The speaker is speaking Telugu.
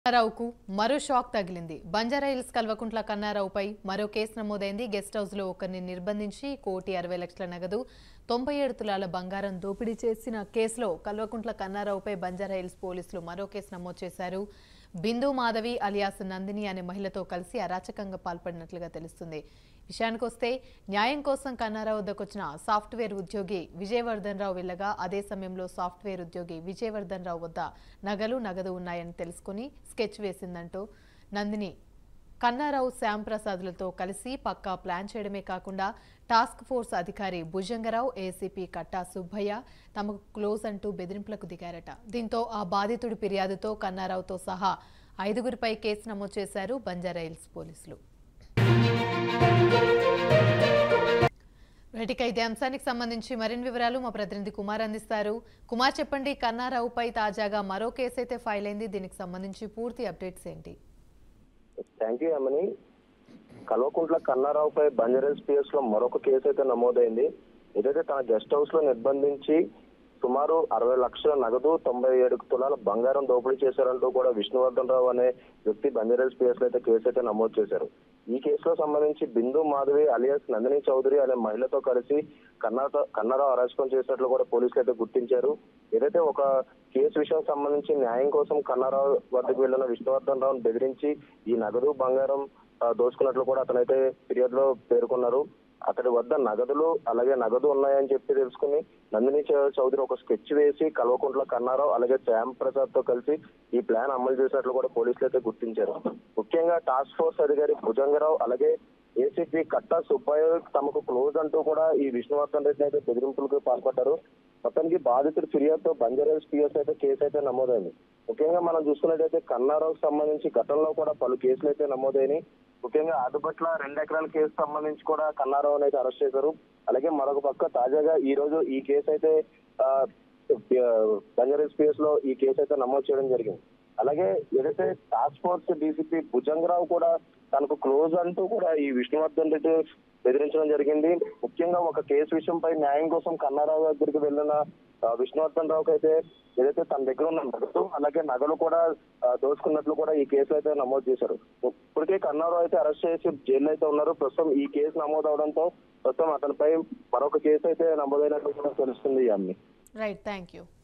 కన్నారావుకు మరో షాక్ తగిలింది బంజారాహిల్స్ కల్వకుంట్ల కన్నారావుపై మరో కేసు నమోదైంది గెస్ట్ హౌస్ లో ఒకరిని నిర్బంధించి కోటి అరవై లక్షల నగదు తొంభై ఏడు తులాల బంగారం దోపిడీ చేసిన కేసులో కల్వకుంట్ల కన్నారావుపై బంజారాహిల్స్ పోలీసులు మరో కేసు నమోదు చేశారు బిందు మాధవి అలియాస్ నందిని అనే మహిళతో కలిసి అరాచకంగా పాల్పడినట్లుగా తెలుస్తుంది విషయానికొస్తే న్యాయం కోసం కన్నారావు వద్దకొచ్చిన సాఫ్ట్వేర్ ఉద్యోగి విజయవర్ధన్ రావు వెళ్ళగా అదే సమయంలో సాఫ్ట్వేర్ ఉద్యోగి విజయవర్ధన్ రావు వద్ద నగలు నగదు ఉన్నాయని తెలుసుకుని స్కెచ్ వేసిందంటూ నందిని కన్నారావు శ్యామ్ ప్రసాద్లతో కలిసి పక్కా ప్లాన్ చేయడమే కాకుండా టాస్క్ ఫోర్స్ అధికారి భుజంగరావు ఏసీపీ కట్టా సుబ్బయ్య తమకు క్లోజ్ అంటూ బెదిరింపులకు దిగారట దీంతో ఆ బాధితుడి ఫిర్యాదుతో కన్నారావుతో సహా ఐదుగురిపై కేసు నమోదు చేశారు బంజారాహిల్స్ పోలీసులు రైటిక ఇదే అంశానికి సంబంధించి మరిన్ని వివరాలు మా ప్రతినిధి కుమార్ అందిస్తారు కుమార్ చెప్పండి కన్నారావుపై తాజాగా మరో కేసు అయితే ఫైల్ అయింది దీనికి సంబంధించి పూర్తి అప్డేట్స్ ఏంటి థ్యాంక్ యూ అమ్మని కల్వకుంట్ల కన్నారావుపై బంజారాస్ పిఎస్ లో మరొక కేసు అయితే నమోదైంది ఏదైతే తన గెస్ట్ హౌస్ లో నిర్బంధించి సుమారు అరవై లక్షల నగదు తొంభై ఏడు తులాల బంగారం దోపిడీ చేశారంటూ కూడా విష్ణువర్ధన్ రావు అనే వ్యక్తి బంజారాస్ పిఎస్ లో అయితే కేసు అయితే నమోదు చేశారు ఈ కేసులో సంబంధించి బిందు మాధవి అలియాస్ నందిని చౌదరి అనే మహిళతో కలిసి కన్నాతో కన్నారావు అరాచకం చేసినట్లు కూడా పోలీసులు అయితే గుర్తించారు ఏదైతే ఒక కేసు విషయం సంబంధించి న్యాయం కోసం కన్నారావు వద్దకు వెళ్లిన విష్ణువర్ధన్ రావును బెదిరించి ఈ నగదు బంగారం ఆ, దోచుకున్నట్లు కూడా అతనైతే ఫిర్యాదులో పేర్కొన్నారు అతడి వద్ద నగదులు అలాగే నగదు ఉన్నాయని చెప్పి తెలుసుకుని నందిని చౌ- చౌదరి ఒక స్కెచ్ వేసి కల్వకుంట్ల కన్నారావు అలాగే శ్యామ్ ప్రసాద్ తో కలిసి ఈ ప్లాన్ అమలు చేసినట్లు కూడా పోలీసులు అయితే గుర్తించారు ముఖ్యంగా టాస్క్ ఫోర్స్ అధికారి భుజంగరావు అలాగే ఏసీపీ కట్టా సుబ్బయ్య తమకు క్లోజ్ అంటూ కూడా ఈ విష్ణువర్ధన్ రెడ్డి అయితే బెదిరింపులకు పాల్పడ్డారు మొత్తానికి బాధితుడి ఫిర్యాదుతో బంజారాస్ పిఎస్ అయితే కేసు అయితే నమోదైంది ముఖ్యంగా మనం చూసుకున్నట్టయితే కన్నారావుకు సంబంధించి గతంలో కూడా పలు కేసులు అయితే నమోదైనాయి ముఖ్యంగా ఆదుపట్ల రెండు ఎకరాల కేసు సంబంధించి కూడా కన్నారావు అయితే అరెస్ట్ చేశారు అలాగే మరొక పక్క తాజాగా ఈ రోజు ఈ కేసు అయితే ఆ, బంజారాస్ పిఎస్ లో ఈ కేసు అయితే నమోదు చేయడం జరిగింది అలాగే ఏదైతే టాస్క్ ఫోర్స్ డీసీపీ భుజంగరావు కూడా తనకు క్లోజ్ అంటూ కూడా ఈ విష్ణువర్ధన్ రెడ్డి బెదిరించడం జరిగింది ముఖ్యంగా ఒక కేసు విషయంపై న్యాయం కోసం కన్నారావు దగ్గరికి వెళ్ళిన ఆ, విష్ణువర్ధన్ రావుకి అయితే ఏదైతే తన దగ్గర ఉన్న నగదు అలాగే నగలు కూడా ఆ, దోచుకున్నట్లు కూడా ఈ కేసులో అయితే నమోదు చేశారు ఇప్పటికే కన్నారావు అయితే అరెస్ట్ చేసి జైల్లో అయితే ఉన్నారు ప్రస్తుతం ఈ కేసు నమోదు అవడంతో ప్రస్తుతం అతనిపై మరొక కేసు అయితే నమోదైనట్లు కూడా తెలుస్తుంది ఈ అమ్మి రైట్ థ్యాంక్ యూ